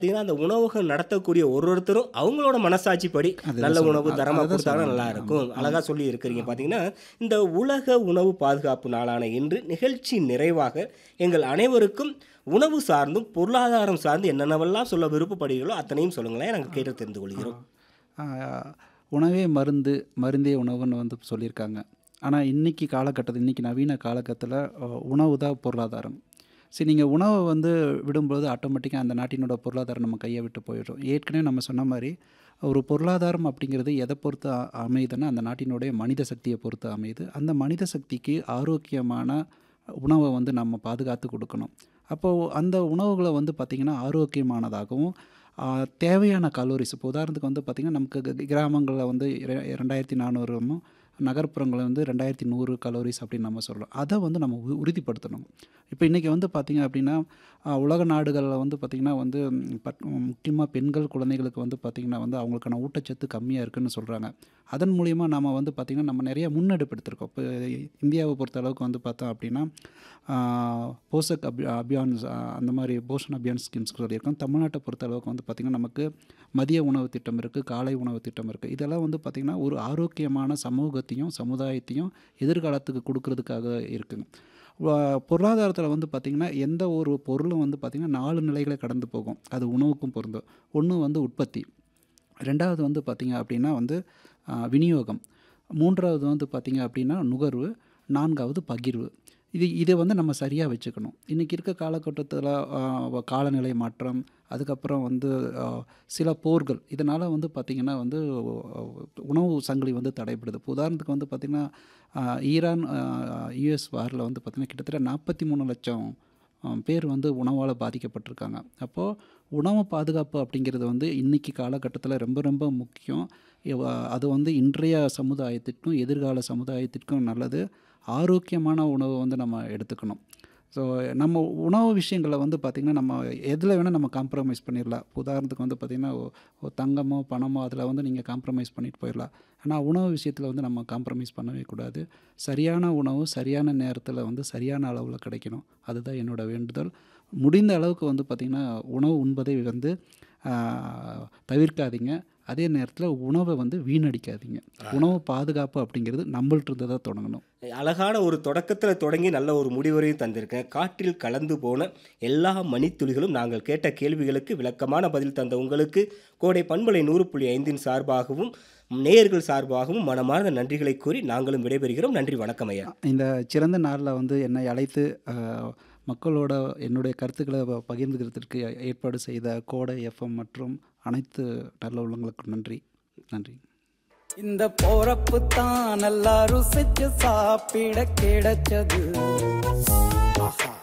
பார்த்தீங்கன்னா அந்த உணவகம் நடத்தக்கூடிய ஒரு ஒருத்தரும் அவங்களோட மனசாட்சிப்படி அதுதான் நல்ல சொல்றேன். உணவு அது- தரமாக அதுதான் கொடுத்தாலும் சொல்றேன். நல்லா இருக்கும் ஆமா. அழகாக சொல்லி இருக்கிறீங்க பார்த்தீங்கன்னா இந்த உலக உணவு பாதுகாப்பு நாளான இன்று நிகழ்ச்சி நிறைவாக எங்கள் அனைவருக்கும் உணவு சார்ந்தும் பொருளாதாரம் சார்ந்து என்னென்னவெல்லாம் சொல்ல விருப்பப்படுகிறீர்களோ அத்தனையும் சொல்லுங்களேன் நாங்கள் கேட்டு தெரிந்து கொள்கிறோம் ஆஹ், உணவே மருந்து மருந்தே உணவுன்னு வந்து சொல்லியிருக்காங்க ஆனால் இன்னைக்கு காலகட்டத்தில் இன்னைக்கு நவீன காலகட்டத்தில் உணவு தான் பொருளாதாரம் சரி நீங்கள் உணவை வந்து விடும்போது ஆட்டோமேட்டிக்காக அந்த நாட்டினோட பொருளாதாரம் நம்ம கையை விட்டு போயிடும் ஏற்கனவே நம்ம சொன்ன மாதிரி ஒரு பொருளாதாரம் அப்படிங்கிறது எதை பொறுத்து அ- அமையுதுன்னா அந்த நாட்டினுடைய மனித சக்தியை பொறுத்து அமையுது அந்த மனித சக்திக்கு ஆரோக்கியமான உணவை வந்து நம்ம பாதுகாத்து கொடுக்கணும் அப்போது அந்த உணவுகளை வந்து பார்த்திங்கன்னா ஆரோக்கியமானதாகவும் ஆ, தேவையான கலோரிஸ் இப்போ உதாரணத்துக்கு வந்து பார்த்திங்கன்னா நமக்கு கிராமங்களில் வந்து இர- ரெண்டாயிரத்தி நானூறும் நகர்ப்புறங்களில் வந்து ரெண்டாயிரத்தி நூறு கலோரிஸ் அப்படின்னு நம்ம சொல்கிறோம் அதை வந்து நம்ம உ- உறுதிப்படுத்தணும் இப்போ இன்றைக்கி வந்து பார்த்திங்க அப்படின்னா ஆ, உலக நாடுகளில் வந்து பார்த்திங்கன்னா வந்து முக்கியமாக பெண்கள் குழந்தைகளுக்கு வந்து பார்த்திங்கன்னா வந்து அவங்களுக்கான ஊட்டச்சத்து கம்மியாக இருக்குன்னு சொல்கிறாங்க அதன் மூலிமா நம்ம வந்து பார்த்திங்கன்னா நம்ம நிறைய முன்னெடுப்பு எடுத்திருக்கோம் இப்போ இந்தியாவை பொறுத்த அளவுக்கு வந்து பார்த்தோம் அப்படின்னா ஆ, போஷக் அபி அபியான் ஆ, அந்த மாதிரி போஷன் அபியான் ஸ்கீம்ஸ் சொல்லியிருக்கோம் தமிழ்நாட்டை பொறுத்த அளவுக்கு வந்து பார்த்திங்கன்னா நமக்கு மதிய உணவு திட்டம் இருக்குது காலை உணவு திட்டம் இருக்குது இதெல்லாம் வந்து பார்த்திங்கன்னா ஒரு ஆரோக்கியமான சமூகத்தையும் சமுதாயத்தையும் எதிர்காலத்துக்கு கொடுக்கறதுக்காக இருக்குங்க பொருளாதாரத்தில் வந்து பார்த்திங்கன்னா எந்த ஒரு பொருளும் வந்து பார்த்திங்கன்னா நாலு நிலைகளை கடந்து போகும் அது உணவுக்கும் பொருந்தும் ஒன்று வந்து உற்பத்தி ரெண்டாவது வந்து பார்த்திங்க அப்படின்னா வந்து ஆ, விநியோகம் மூன்றாவது வந்து பார்த்திங்க அப்படின்னா நுகர்வு நான்காவது பகிர்வு இது இதை வந்து நம்ம சரியாக வச்சுக்கணும் இன்றைக்கி இருக்க காலகட்டத்தில் காலநிலை மாற்றம் அதுக்கப்புறம் வந்து ஆ, சில போர்கள் இதனால் வந்து பார்த்திங்கன்னா வந்து ஆ, உணவு சங்கிலி வந்து தடைப்படுது இப்போ உதாரணத்துக்கு வந்து பார்த்திங்கன்னா ஆ, ஈரான் யுஎஸ் வாரில் வந்து பார்த்திங்கன்னா கிட்டத்தட்ட நாற்பத்தி மூணு லட்சம் ஆ, பேர் வந்து உணவால் பாதிக்கப்பட்டிருக்காங்க அப்போது உணவு பாதுகாப்பு அப்படிங்கிறது வந்து இன்றைக்கி காலகட்டத்தில் ரொம்ப ரொம்ப முக்கியம் இவ- அது வந்து இன்றைய சமுதாயத்திற்கும் எதிர்கால சமுதாயத்திற்கும் நல்லது ஆரோக்கியமான உணவை வந்து நம்ம எடுத்துக்கணும் ஸோ நம்ம உணவு விஷயங்களை வந்து பார்த்திங்கன்னா நம்ம எதில் வேணால் நம்ம காம்ப்ரமைஸ் பண்ணிடலாம் உதாரணத்துக்கு வந்து பார்த்திங்கன்னா ஒ- ஒ- தங்கமோ பணமோ அதில் வந்து நீங்கள் காம்ப்ரமைஸ் பண்ணிட்டு போயிடலாம் ஆனால் உணவு விஷயத்தில் வந்து நம்ம காம்ப்ரமைஸ் பண்ணவே கூடாது சரியான உணவு சரியான நேரத்தில் வந்து சரியான அளவில் கிடைக்கணும் அதுதான் என்னோட வேண்டுதல் முடிந்த அளவுக்கு வந்து பார்த்திங்கன்னா உணவு உண்பதை வந்து ஆஹ், தவிர்க்காதீங்க அதே நேரத்தில் உணவை வந்து வீணடிக்காதீங்க உணவு பாதுகாப்பு அப்படிங்கிறது நம்மள்ட்ட இருந்து தான் தொடங்கணும் அழகான ஒரு தொடக்கத்தில் தொடங்கி நல்ல ஒரு முடிவரையும் தந்திருக்கேன் காற்றில் கலந்து போன எல்லா மணித்துளிகளும் நாங்கள் கேட்ட கேள்விகளுக்கு விளக்கமான பதில் தந்த உங்களுக்கு கோடை பண்பலை நூறு புள்ளி ஐந்தின் சார்பாகவும் நேயர்கள் சார்பாகவும் மனமார்ந்த நன்றிகளை கூறி நாங்களும் விடைபெறுகிறோம் நன்றி வணக்கம் ஐயா இந்த சிறந்த நாளில் வந்து என்னை அழைத்து ஆஹ், மக்களோட என்னுடைய கருத்துக்களை ப- பகிர்ந்துக்கிறதுக்கு ஏற்பாடு செய்த கோடை எஃப்எம் மற்றும் அனைத்து நல்ல உள்ளங்களுக்கும் நன்றி நன்றி இந்த போறப்பு தான் நல்லா ருசிச்சு சாப்பிட கிடைச்சது ஆஹா